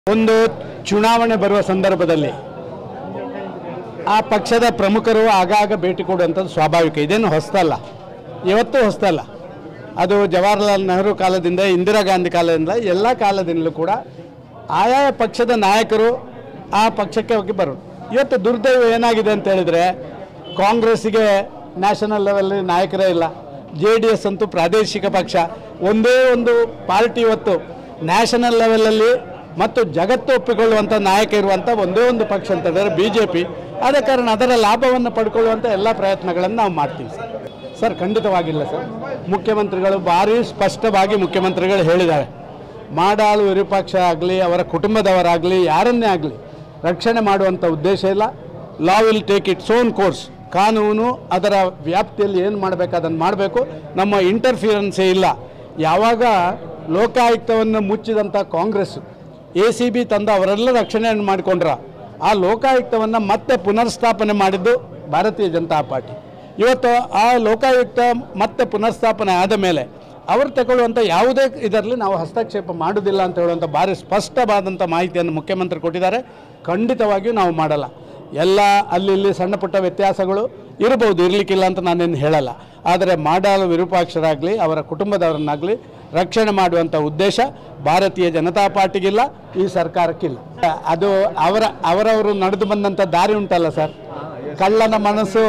ಒಂದು ಚುನಾವಣೆ ಬರುವ ಸಂದರ್ಭದಲ್ಲಿ ಆ ಪಕ್ಷದ ಪ್ರಮುಖರು ಆಗಾಗ ಭೇಟಿ ಕೊಡುವಂಥದ್ದು ಸ್ವಾಭಾವಿಕ ಇದೇನು ಹೊಸದಲ್ಲ ಇವತ್ತು ಹೊಸದಲ್ಲ ಅದು ಜವಾಹರ್ಲಾಲ್ ನೆಹರು ಕಾಲದಿಂದ ಇಂದಿರಾ ಗಾಂಧಿ ಕಾಲದಿಂದ ಎಲ್ಲ ಕಾಲದಿಂದಲೂ ಕೂಡ ಆಯಾ ಪಕ್ಷದ ನಾಯಕರು ಆ ಪಕ್ಷಕ್ಕೆ ಹೋಗಿ ಬರೋದು ಇವತ್ತು ದುರ್ದೈವ ಏನಾಗಿದೆ ಅಂತ ಹೇಳಿದರೆ ಕಾಂಗ್ರೆಸ್ಸಿಗೆ ನ್ಯಾಷನಲ್ ಲೆವೆಲ್ ನಾಯಕರೇ ಇಲ್ಲ ಜೆ ಡಿ ಎಸ್ ಅಂತೂ ಪ್ರಾದೇಶಿಕ ಪಕ್ಷ ಒಂದೇ ಒಂದು ಪಾರ್ಟಿ ಇವತ್ತು ನ್ಯಾಷನಲ್ ಲೆವೆಲಲ್ಲಿ ಮತ್ತು ಜಗತ್ತು ಒಪ್ಪಿಕೊಳ್ಳುವಂಥ ನಾಯಕ ಇರುವಂಥ ಒಂದೇ ಒಂದು ಪಕ್ಷ ಅಂತ ಹೇಳಿದ್ರೆ ಬಿ ಜೆ ಪಿ ಆದ ಕಾರಣ ಅದರ ಲಾಭವನ್ನು ಪಡ್ಕೊಳ್ಳುವಂಥ ಎಲ್ಲ ಪ್ರಯತ್ನಗಳನ್ನು ನಾವು ಮಾಡ್ತೀವಿ ಸರ್ ಸರ್ ಖಂಡಿತವಾಗಿಲ್ಲ ಸರ್ ಮುಖ್ಯಮಂತ್ರಿಗಳು ಭಾರಿ ಸ್ಪಷ್ಟವಾಗಿ ಮುಖ್ಯಮಂತ್ರಿಗಳು ಹೇಳಿದ್ದಾರೆ ಮಾಡಾಳು ವಿರೂಪಾಕ್ಷ ಆಗಲಿ ಅವರ ಕುಟುಂಬದವರಾಗಲಿ ಯಾರನ್ನೇ ಆಗಲಿ ರಕ್ಷಣೆ ಮಾಡುವಂಥ ಉದ್ದೇಶ ಇಲ್ಲ law will take its own course ಕಾನೂನು ಅದರ ವ್ಯಾಪ್ತಿಯಲ್ಲಿ ಏನು ಮಾಡಬೇಕು ಅದನ್ನು ಮಾಡಬೇಕು ನಮ್ಮ ಇಂಟರ್ಫಿಯರೆನ್ಸೇ ಇಲ್ಲ ಯಾವಾಗ ಲೋಕಾಯುಕ್ತವನ್ನು ಮುಚ್ಚಿದಂಥ ಕಾಂಗ್ರೆಸ್ ಎ ಸಿ ಬಿ ತಂದು ಅವರೆಲ್ಲ ರಕ್ಷಣೆಯನ್ನು ಮಾಡಿಕೊಂಡ್ರ ಆ ಲೋಕಾಯುಕ್ತವನ್ನು ಮತ್ತೆ ಪುನರ್ಸ್ಥಾಪನೆ ಮಾಡಿದ್ದು ಭಾರತೀಯ ಜನತಾ ಪಾರ್ಟಿ ಇವತ್ತು ಆ ಲೋಕಾಯುಕ್ತ ಮತ್ತೆ ಪುನರ್ಸ್ಥಾಪನೆ ಆದ ಮೇಲೆ ಅವರು ತಗೊಳ್ಳುವಂಥ ಯಾವುದೇ ಇದರಲ್ಲಿ ನಾವು ಹಸ್ತಕ್ಷೇಪ ಮಾಡುವುದಿಲ್ಲ ಅಂತ ಹೇಳುವಂಥ ಭಾರಿ ಸ್ಪಷ್ಟವಾದಂಥ ಮಾಹಿತಿಯನ್ನು ಮುಖ್ಯಮಂತ್ರಿ ಕೊಟ್ಟಿದ್ದಾರೆ ಖಂಡಿತವಾಗಿಯೂ ನಾವು ಮಾಡಲ್ಲ ಎಲ್ಲ ಅಲ್ಲಿ ಇಲ್ಲಿ ಸಣ್ಣ ಪುಟ್ಟ ವ್ಯತ್ಯಾಸಗಳು ಇರಬಹುದು ಇರಲಿಕ್ಕಿಲ್ಲ ಅಂತ ನಾನೇನು ಹೇಳಲ್ಲ ಆದರೆ ಮಾಡಾಳು ವಿರೂಪಾಕ್ಷರಾಗಲಿ ಅವರ ಕುಟುಂಬದವರನ್ನಾಗಲಿ ರಕ್ಷಣೆ ಮಾಡುವಂಥ ಉದ್ದೇಶ ಭಾರತೀಯ ಜನತಾ ಪಾರ್ಟಿಗಿಲ್ಲ ಈ ಸರ್ಕಾರಕ್ಕಿಲ್ಲ ಅದು ಅವರ ಅವರವರು ನಡೆದು ಬಂದಂಥ ದಾರಿ ಉಂಟಲ್ಲ ಸರ್ ಕಳ್ಳನ ಮನಸ್ಸು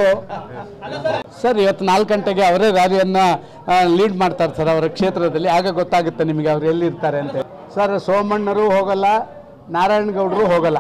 ಸರ್ ಇವತ್ತು ನಾಲ್ಕು ಗಂಟೆಗೆ ಅವರೇ ರ್ಯಾಲಿಯನ್ನು ಲೀಡ್ ಮಾಡ್ತಾರೆ ಸರ್ ಅವರ ಕ್ಷೇತ್ರದಲ್ಲಿ ಆಗ ಗೊತ್ತಾಗುತ್ತೆ ನಿಮಗೆ ಅವ್ರು ಎಲ್ಲಿರ್ತಾರೆ ಅಂತ ಸರ್ ಸೋಮಣ್ಣರು ಹೋಗಲ್ಲ ನಾರಾಯಣಗೌಡರು ಹೋಗಲ್ಲ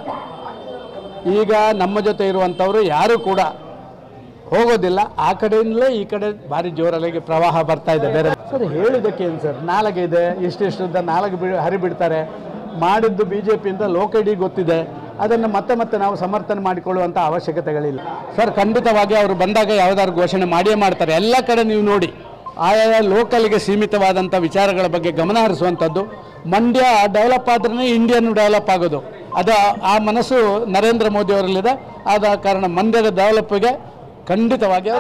ಈಗ ನಮ್ಮ ಜೊತೆ ಇರುವಂಥವರು ಯಾರು ಕೂಡ ಹೋಗೋದಿಲ್ಲ ಆ ಕಡೆಯಿಂದಲೇ ಈ ಕಡೆ ಭಾರಿ ಜೋರಾಗಿ ಪ್ರವಾಹ ಬರ್ತಾ ಇದೆ ಬೇರೆ ಸರ್ ಹೇಳೋದಕ್ಕೆ ಏನು ಸರ್ ನಾಲಗೆ ಇದೆ ಇಷ್ಟಿಷ್ಟುದ್ದ ನಾಲಗೆ ಬಿ ಹರಿಬಿಡ್ತಾರೆ ಮಾಡಿದ್ದು ಬಿ ಜೆ ಪಿಯಿಂದ ಲೋಕಡಿ ಗೊತ್ತಿದೆ ಅದನ್ನು ಮತ್ತೆ ಮತ್ತೆ ನಾವು ಸಮರ್ಥನೆ ಮಾಡಿಕೊಳ್ಳುವಂಥ ಅವಶ್ಯಕತೆಗಳಿಲ್ಲ ಸರ್ ಖಂಡಿತವಾಗಿ ಅವರು ಬಂದಾಗ ಯಾವುದಾದ್ರು ಘೋಷಣೆ ಮಾಡಿಯೇ ಮಾಡ್ತಾರೆ ಎಲ್ಲ ಕಡೆ ನೀವು ನೋಡಿ ಆಯಾ ಲೋಕಲ್ಗೆ ಸೀಮಿತವಾದಂಥ ವಿಚಾರಗಳ ಬಗ್ಗೆ ಗಮನ ಹರಿಸುವಂಥದ್ದು ಮಂಡ್ಯ ಡೆವಲಪ್ ಆದ್ರೇ ಇಂಡಿಯನ್ ಡೆವಲಪ್ ಆಗೋದು ಅದು ಆ ಮನಸ್ಸು ನರೇಂದ್ರ ಮೋದಿ ಅವರಲ್ಲಿದೆ ಆದ ಕಾರಣ ಮಂಡ್ಯದ ಡೆವಲಪ್ಗೆ ಖಂಡಿತವಾಗಿ